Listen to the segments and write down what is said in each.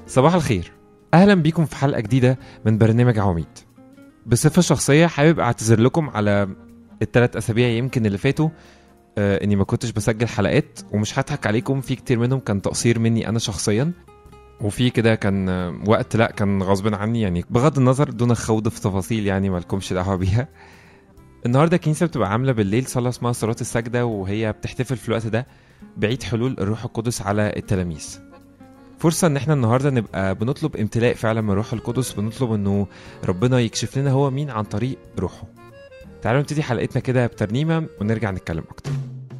صباح الخير اهلا بيكم في حلقه جديده من برنامج عواميد بصفه شخصيه حابب اعتذر لكم على الثلاث اسابيع يمكن اللي فاتوا آه اني ما كنتش بسجل حلقات ومش هضحك عليكم في كتير منهم كان تقصير مني انا شخصيا وفي كده كان آه، وقت لا كان غصب عني يعني بغض النظر دون خوض في تفاصيل يعني مالكمش دعوه بيها النهارده الكنيسه بتبقى عامله بالليل صلاه اسمها صلاه السجده وهي بتحتفل في الوقت ده بعيد حلول الروح القدس على التلاميذ فرصة ان احنا النهاردة نبقى بنطلب امتلاء فعلا من روح القدس بنطلب انه ربنا يكشف لنا هو مين عن طريق روحه تعالوا نبتدي حلقتنا كده بترنيمة ونرجع نتكلم اكتر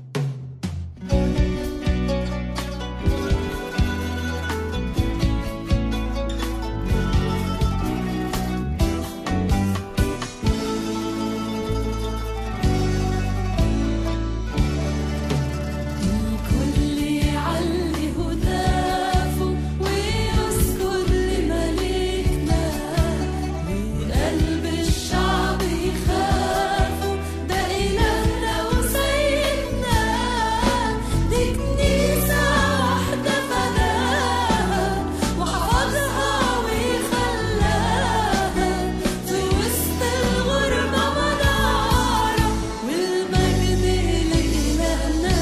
الكل يعلي هتافه ويسجد لملكنا وقلب الشعب يخافوا ده إلهنا وسيدنا دي كنيسة واحدة فداها وحفظها وخلاها في وسط الغربة منارة والمجد لإلهنا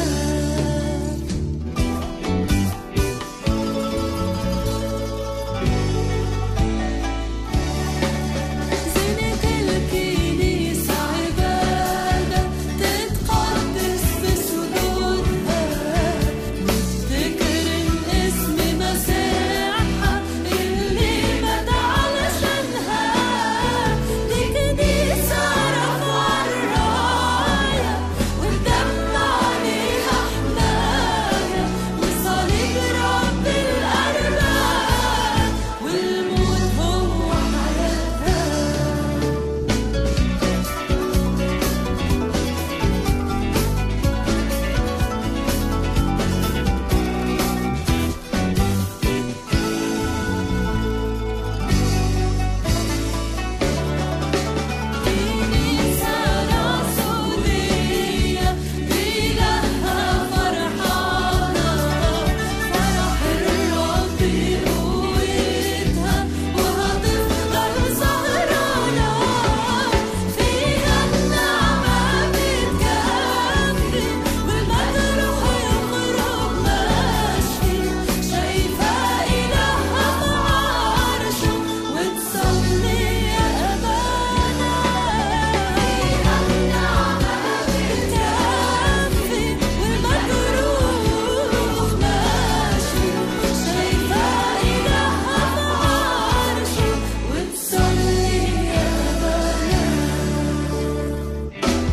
زينة الكنيسة عبادة تتقدس بسجودها نفتكر اسم مسيحها اللي مات علشانها دي كنيسة رفع الراية والدم عليها حماية وصليب رب الأرباب والموت هو حياتها كنيسة رسولية بإلهها فرحانة فرح الرب قوتها وهتفضل سهرانة فيها النعمة بتكفي والمجروح يخرج ماشي شايفة إلهها في عرشه وتصلي يا أمانة فيها النعمة بتكفي والمجروح ماشي شايفة إلهها في عرشه وتصلي يا أمانة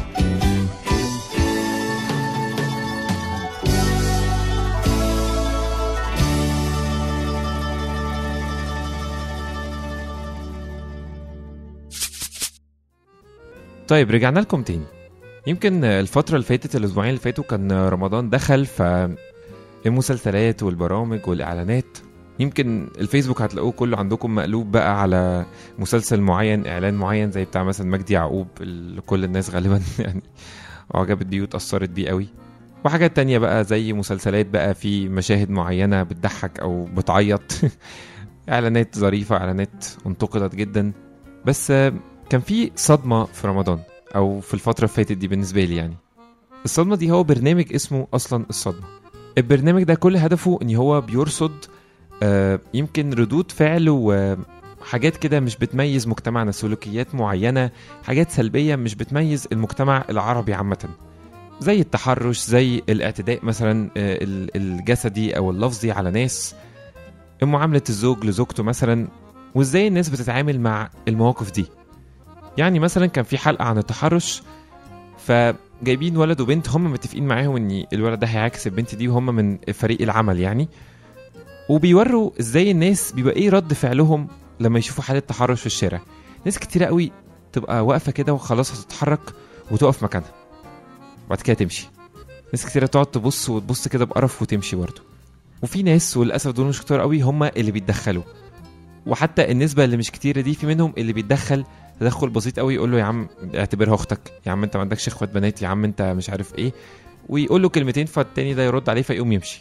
طيب رجعنا لكم تاني يمكن الفترة اللي فاتت الأسبوعين اللي فاتوا كان رمضان دخل فالمسلسلات والبرامج والإعلانات يمكن الفيسبوك هتلاقوه كله عندكم مقلوب بقى على مسلسل معين إعلان معين زي بتاع مثلا مجدي يعقوب اللي كل الناس غالبا يعني أعجبت بيه واتأثرت بيه قوي وحاجات تانية بقى زي مسلسلات بقى في مشاهد معينة بتضحك أو بتعيط إعلانات ظريفة إعلانات انتقدت جدا بس آه، كان في صدمة في رمضان او في الفتره اللي فاتت دي بالنسبه لي يعني الصدمه دي هو برنامج اسمه اصلا الصدمه البرنامج ده كل هدفه ان هو بيرصد آه، يمكن ردود فعل وحاجات كده مش بتميز مجتمعنا سلوكيات معينه حاجات سلبيه مش بتميز المجتمع العربي عامه زي التحرش زي الاعتداء مثلا آه، ال- الجسدي او اللفظي على ناس معامله الزوج لزوجته مثلا وازاي الناس بتتعامل مع المواقف دي يعني مثلا كان في حلقه عن التحرش فجايبين ولد وبنت هم متفقين معاهم ان الولد ده هيعاكس البنت دي وهم من فريق العمل يعني وبيوروا ازاي الناس بيبقى ايه رد فعلهم لما يشوفوا حاله تحرش في الشارع ناس كتيره قوي تبقى واقفه كده وخلاص هتتحرك وتقف مكانها وبعد كده تمشي ناس كتيره تقعد تبص وتبص كده بقرف وتمشي برضه وفي ناس وللاسف دول مش كتير قوي هم اللي بيتدخلوا وحتى النسبه اللي مش كتيره دي في منهم اللي بيتدخل تدخل بسيط قوي يقول له يا عم اعتبرها اختك يا عم انت ما عندكش اخوات بنات يا عم انت مش عارف ايه ويقول له كلمتين فالتاني ده يرد عليه فيقوم يمشي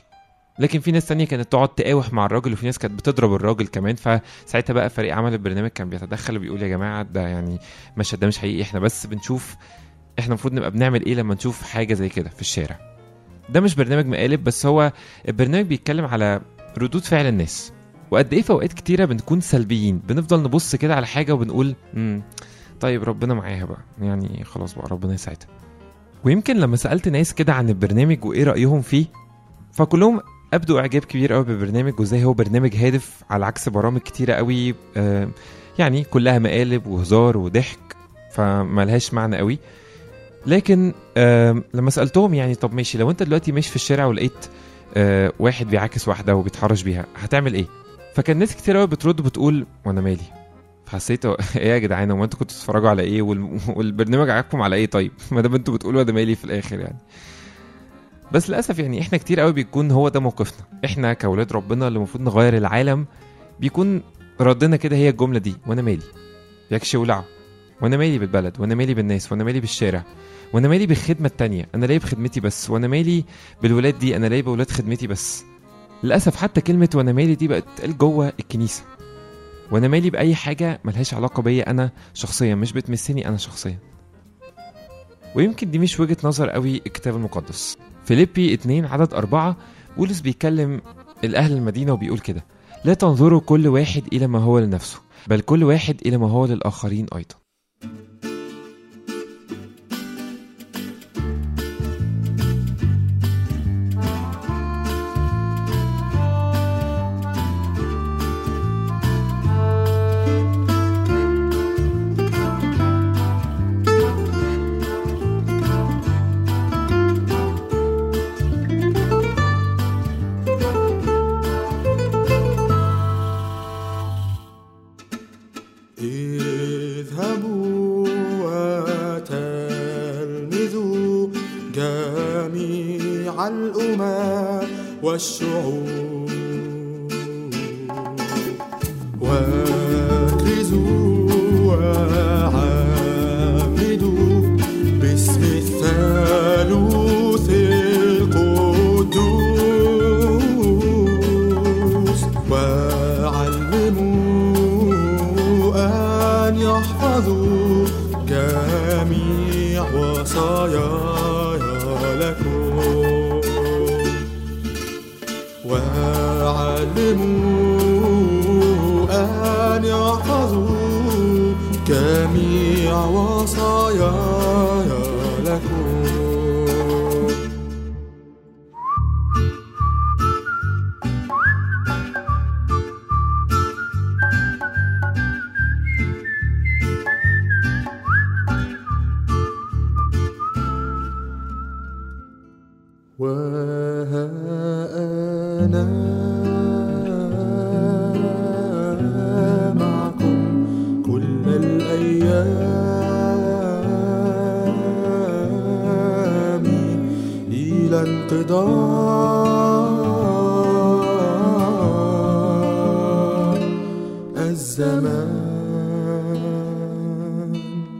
لكن في ناس تانية كانت تقعد تقاوح مع الراجل وفي ناس كانت بتضرب الراجل كمان فساعتها بقى فريق عمل البرنامج كان بيتدخل وبيقول يا جماعه ده يعني المشهد ده مش حقيقي احنا بس بنشوف احنا المفروض نبقى بنعمل ايه لما نشوف حاجه زي كده في الشارع ده مش برنامج مقالب بس هو البرنامج بيتكلم على ردود فعل الناس وقد ايه في اوقات كتيره بنكون سلبيين بنفضل نبص كده على حاجه وبنقول امم طيب ربنا معاها بقى يعني خلاص بقى ربنا يساعدها ويمكن لما سالت ناس كده عن البرنامج وايه رايهم فيه فكلهم ابدوا اعجاب كبير قوي بالبرنامج وازاي هو برنامج هادف على عكس برامج كتيره قوي آه يعني كلها مقالب وهزار وضحك فملهاش معنى قوي لكن آه لما سالتهم يعني طب ماشي لو انت دلوقتي ماشي في الشارع ولقيت آه واحد بيعاكس واحده وبيتحرش بيها هتعمل ايه فكان ناس كتير قوي بترد بتقول وانا مالي فحسيت هو- ايه يا جدعان هو انتوا كنتوا بتتفرجوا على ايه وال... والبرنامج عاجبكم على ايه طيب ما دام انتوا بتقولوا انا مالي في الاخر يعني بس للاسف يعني احنا كتير قوي بيكون هو ده موقفنا احنا كاولاد ربنا اللي المفروض نغير العالم بيكون ردنا كده هي الجمله دي وانا مالي يكشي ولعه وانا مالي بالبلد وانا مالي بالناس وانا مالي بالشارع وانا مالي بالخدمه التانية انا ليه بخدمتي بس وانا مالي بالولاد دي انا ليه بولاد خدمتي بس للاسف حتى كلمه وانا مالي دي بقت تتقال جوه الكنيسه وانا مالي باي حاجه ملهاش علاقه بيا انا شخصيا مش بتمسني انا شخصيا ويمكن دي مش وجهه نظر قوي الكتاب المقدس فيليبي 2 عدد أربعة بولس بيكلم الأهل المدينة وبيقول كده لا تنظروا كل واحد إلى ما هو لنفسه بل كل واحد إلى ما هو للآخرين أيضا اذهبوا وتلمذوا جميع الأمم والشعوب واكرزوا وعامدوا باسم الثالوث القدوس وعلموا أن يحفظوا جميع وصاياي لكم وعلموا أن يحفظوا جميع وصاياي لكم وها أنا معكم كل الأيام إلى انقضاء الزمان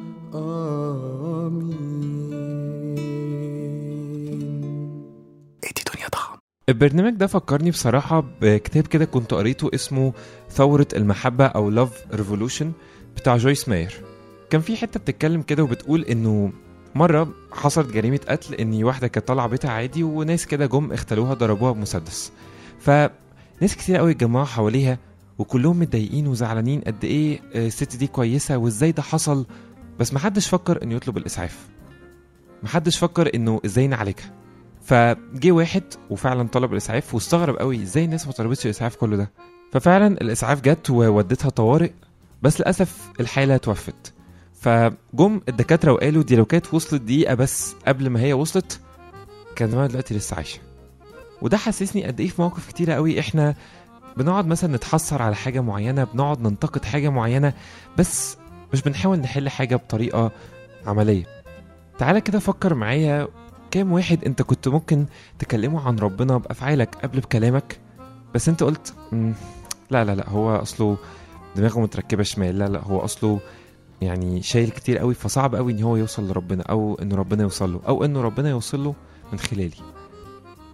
آمين البرنامج ده فكرني بصراحة بكتاب كده كنت قريته اسمه ثورة المحبة أو Love Revolution بتاع جويس ماير كان في حتة بتتكلم كده وبتقول إنه مرة حصلت جريمة قتل إن واحدة كانت طالعة بيتها عادي وناس كده جم اختلوها ضربوها بمسدس فناس كتير قوي اتجمعوا حواليها وكلهم متضايقين وزعلانين قد إيه آه، الست دي كويسة وإزاي ده حصل بس محدش فكر إنه يطلب الإسعاف محدش فكر إنه إزاي نعالجها فجه واحد وفعلا طلب الاسعاف واستغرب قوي ازاي الناس ما طلبتش الاسعاف كل ده ففعلا الاسعاف جت وودتها طوارئ بس للاسف الحاله توفت فجم الدكاتره وقالوا دي لو كانت وصلت دقيقه بس قبل ما هي وصلت كان زمان دلوقتي لسه عايشه وده حسسني قد ايه في مواقف كتيره قوي احنا بنقعد مثلا نتحسر على حاجه معينه بنقعد ننتقد حاجه معينه بس مش بنحاول نحل حاجه بطريقه عمليه تعالى كده فكر معايا كام واحد انت كنت ممكن تكلمه عن ربنا بافعالك قبل بكلامك بس انت قلت "مم، لا لا لا هو اصله دماغه متركبه شمال لا لا هو اصله يعني شايل كتير قوي فصعب قوي ان هو يوصل لربنا او ان ربنا يوصل له او ان ربنا يوصل له من خلالي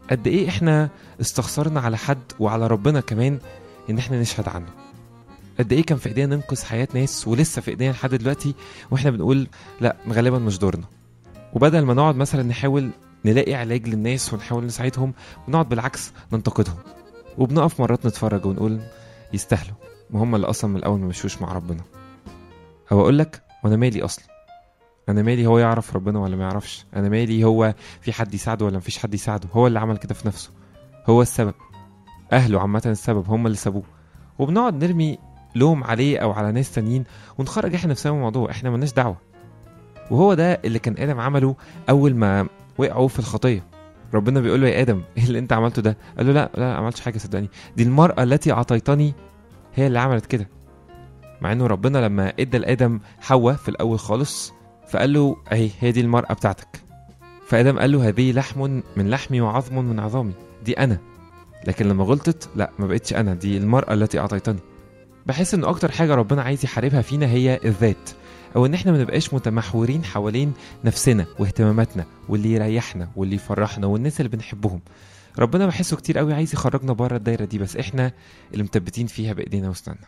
قد ايه احنا استخسرنا على حد وعلى ربنا كمان ان احنا نشهد عنه قد ايه كان في ايدينا ننقذ حياه ناس ولسه في ايدينا لحد دلوقتي واحنا بنقول لا غالبا مش دورنا وبدل ما نقعد مثلا نحاول نلاقي علاج للناس ونحاول نساعدهم بنقعد بالعكس ننتقدهم وبنقف مرات نتفرج ونقول يستاهلوا ما هم اللي اصلا من الاول ما مشوش مع ربنا او اقول لك وانا مالي اصلا انا مالي هو يعرف ربنا ولا ما يعرفش انا مالي هو في حد يساعده ولا مفيش حد يساعده هو اللي عمل كده في نفسه هو السبب اهله عامه السبب هم اللي سابوه وبنقعد نرمي لوم عليه او على ناس تانيين ونخرج احنا نفسنا من الموضوع احنا ملناش دعوه وهو ده اللي كان ادم عمله اول ما وقعوا في الخطيه ربنا بيقول له يا ادم ايه اللي انت عملته ده قال له لا لا ما عملتش حاجه صدقني دي المراه التي اعطيتني هي اللي عملت كده مع انه ربنا لما ادى لادم حواء في الاول خالص فقال له اهي هي دي المراه بتاعتك فادم قال له هذه لحم من لحمي وعظم من عظامي دي انا لكن لما غلطت لا ما بقتش انا دي المراه التي اعطيتني بحس ان اكتر حاجه ربنا عايز يحاربها فينا هي الذات او ان احنا ما نبقاش متمحورين حوالين نفسنا واهتماماتنا واللي يريحنا واللي يفرحنا والناس اللي بنحبهم ربنا بحسه كتير قوي عايز يخرجنا بره الدايره دي بس احنا اللي مثبتين فيها بايدينا واسناننا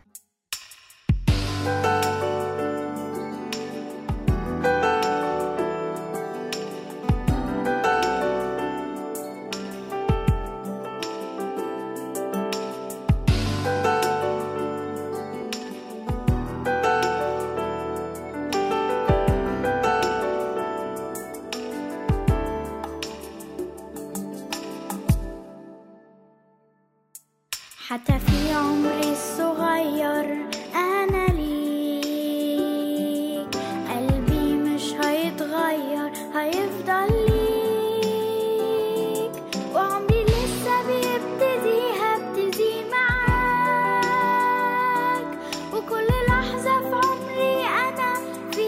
حتى في عمري الصغير أنا ليك قلبي مش هيتغير هيفضل ليك وعمري لسه بيبتدي هبتدي معاك وكل لحظة في عمري أنا في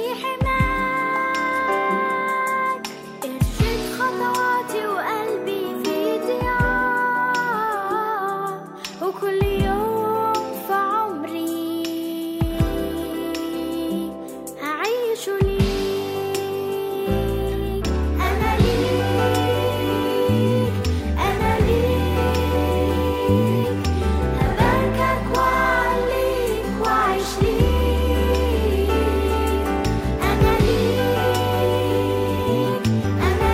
حماك ارشد خطواتي وقلبي في ضياع وكل يوم في عمري هعيش ليك أنا ليك أنا ليك هباركك وأعليك وأعيش ليك أنا ليك أنا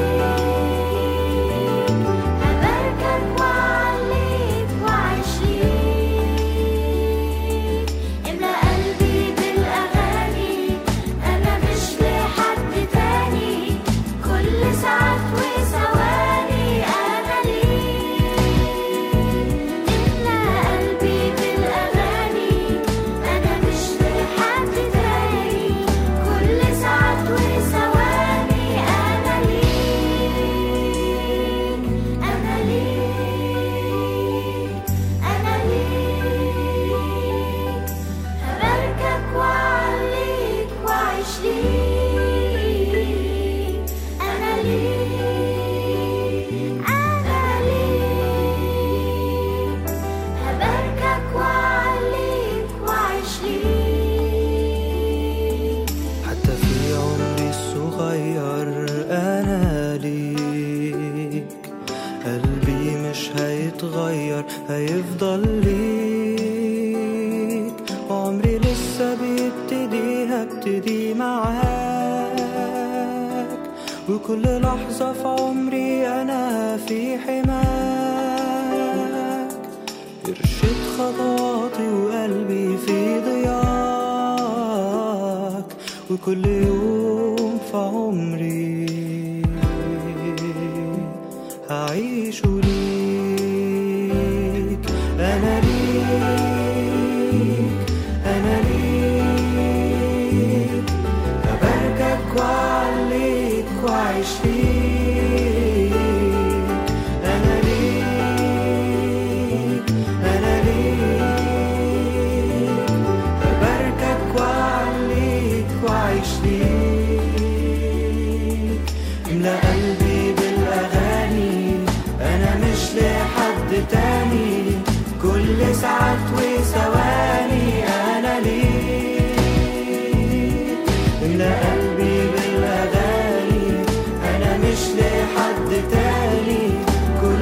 ليك هباركك وأعليك وأعيش ليك املى قلبي بالأغاني أنا مش لحد تاني كل ساعات وثواني أنا ليك املى قلبي بالأغاني أنا مش لحد تاني كل ساعات وثواني أنا ليك أنا ليك أنا ليك هباركك وأعليك وأعيش ليك أنا ليك أنا ليك هباركك وأعليك وأعيش ليك حتى في عمري الصغير أنا ليك قلبي مش هيتغير هيفضل ليك وعمري لسه بيبتدي هبتدي معاك وكل لحظة في عمري أنا في حماك ارشد خطواتي وقلبي في ضياك وكل يوم في عمري هعيش ليك أنا ليك أنا ليك هباركك وأعليك وأعيش ليك أنا ليك أنا ليك هباركك وأعليك وأعيش ليك املى قلبي بالأغاني أنا مش لحد تاني كل ساعات وثواني أنا ليك املى قلبي بالأغاني أنا مش لحد تاني كل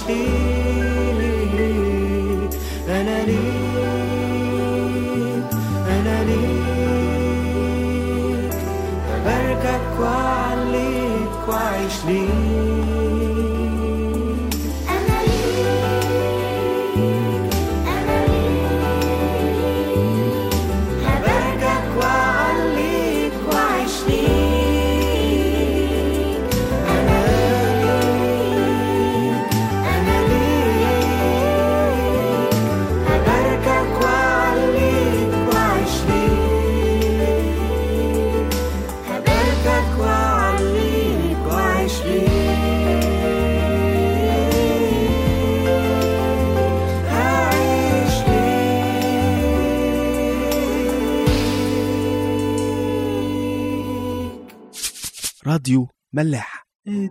ليك أنا ليك أنا ليك أباركك وأعليك وأعيش ليك أنا ليك أنا ليك أباركك وأعليك وأعيش ليك أنا ليك أنا ليك أباركك وأعليك وأعيش ليك أباركك وأعليك وأعيش ليك أعيش ليك راديو ملاح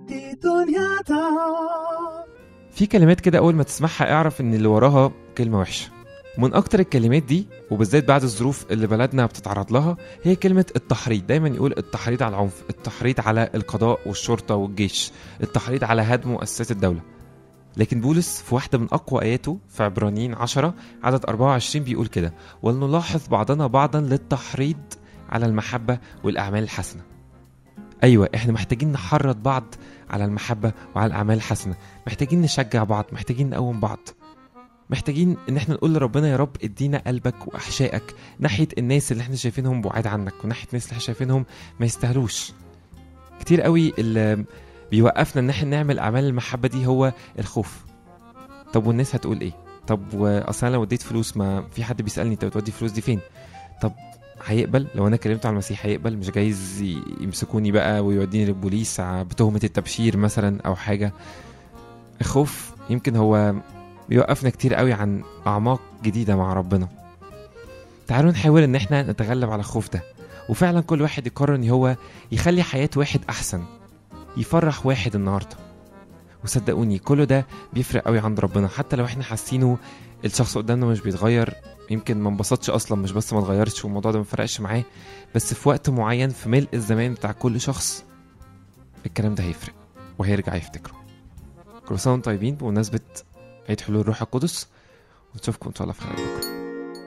في كلمات كده اول ما تسمعها اعرف ان اللي وراها كلمه وحشه من اكتر الكلمات دي وبالذات بعد الظروف اللي بلدنا بتتعرض لها هي كلمه التحريض دايما يقول التحريض على العنف التحريض على القضاء والشرطه والجيش التحريض على هدم مؤسسات الدوله لكن بولس في واحدة من أقوى آياته في عبرانيين 10 عدد 24 بيقول كده ولنلاحظ بعضنا بعضا للتحريض على المحبة والأعمال الحسنة أيوة إحنا محتاجين نحرض بعض على المحبة وعلى الأعمال الحسنة محتاجين نشجع بعض محتاجين نقوم بعض محتاجين ان احنا نقول لربنا يا رب ادينا قلبك واحشائك ناحيه الناس اللي احنا شايفينهم بعاد عنك وناحيه الناس اللي احنا شايفينهم ما يستاهلوش كتير قوي اللي بيوقفنا ان احنا نعمل اعمال المحبه دي هو الخوف طب والناس هتقول ايه طب واصلا لو اديت فلوس ما في حد بيسالني انت بتودي الفلوس دي فين طب هيقبل لو انا كلمته على المسيح هيقبل مش جايز ي- يمسكوني بقى ويوديني للبوليس ع- بتهمه التبشير مثلا او حاجه الخوف يمكن هو بيوقفنا كتير قوي عن اعماق جديده مع ربنا تعالوا نحاول ان احنا نتغلب على الخوف ده وفعلا كل واحد يقرر ان هو يخلي حياه واحد احسن يفرح واحد النهارده وصدقوني كل ده بيفرق قوي عند ربنا حتى لو احنا حاسينه الشخص قدامنا مش بيتغير يمكن ما انبسطش اصلا مش بس ما اتغيرش والموضوع ده ما فرقش معاه بس في وقت معين في ملء الزمان بتاع كل شخص الكلام ده هيفرق وهيرجع يفتكره كل سنه وانتم طيبين بمناسبه عيد حلول الروح القدس ونشوفكم ان شاء الله في خير بكره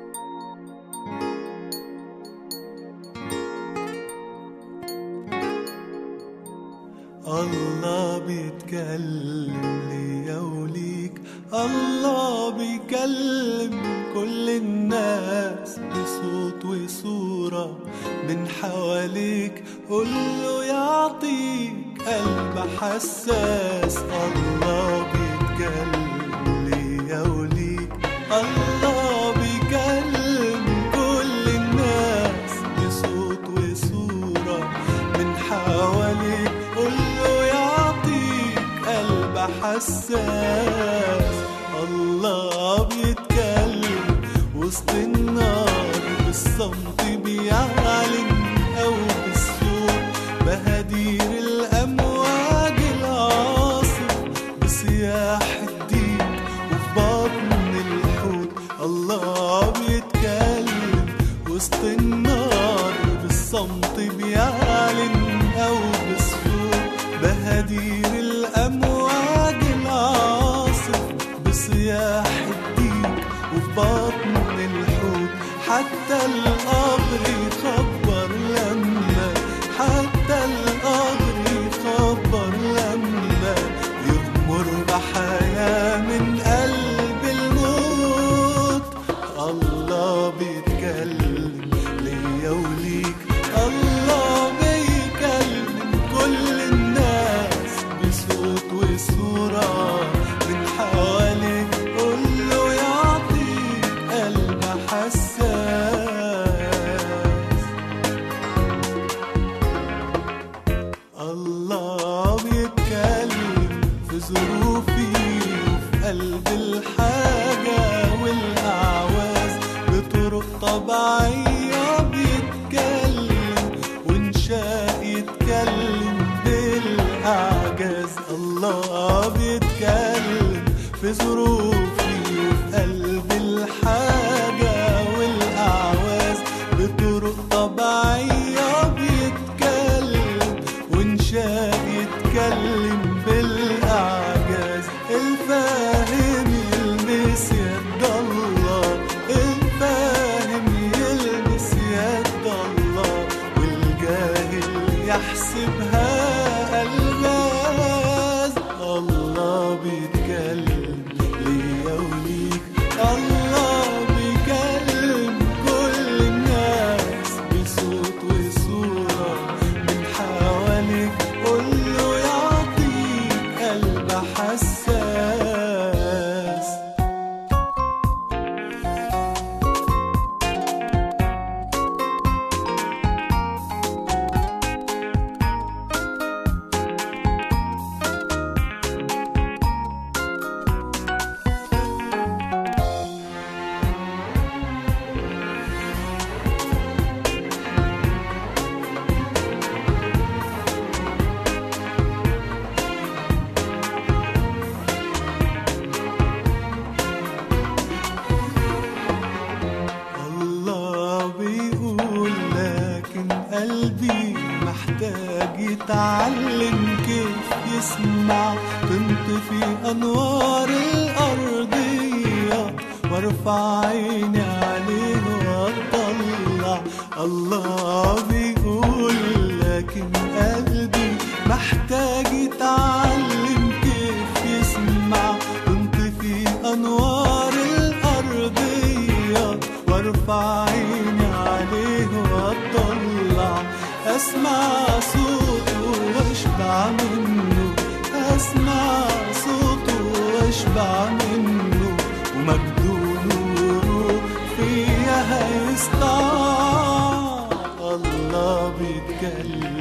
الله بيتكلم ليا وليك الله بيكلم كل الناس بصوت وصورة من حواليك قوله يعطيك قلب حساس الله بيتكلم ليا وليك الله بيكلم كل الناس بصوت وصورة من حواليك قوله يعطيك قلب حساس الله بيتكلم وسط النار بالصمت بيعلن أو بالصوت بهدير الأمواج العاصف بصياح الديك وفي بطن الحوت الله بيتكلم وسط النار بالصمت بيعلن أو بالصوت بهدير الأمواج العاصف بصياح الديك وفي بطن الحوت حتى القبر يخبر لما حتى القبر يخبر لما يغمر بحياة من قلب الموت الله بيتكلم ليا وليك الله بيكلم كل الناس بصوت وصورة من حواليك قوله يعطيك قلب حساس الله بيتكلم في ظروفي وفي قلب الحاجة والأعواز بطرق طبيعية بيتكلم وإنشاء يتكلم بالأعجاز الله بيتكلم في ظروفي وفي قلب الحاجة والأعواز بطرق طبيعية بيتكلم وإنشاء يتكلم بالأعجاز الفاتح اتعلم كيف يسمع تنطفي انوار الارضيه وارفع عيني عليه واطلع الله بيقول لكن قلبي محتاج يتعلم كيف يسمع تنطفي انوار الارضيه وارفع عيني عليه واطلع اسمع صوته واشبع منه اسمع صوته واشبع منه ومجده نوره فيا هيسطع الله بيتكلم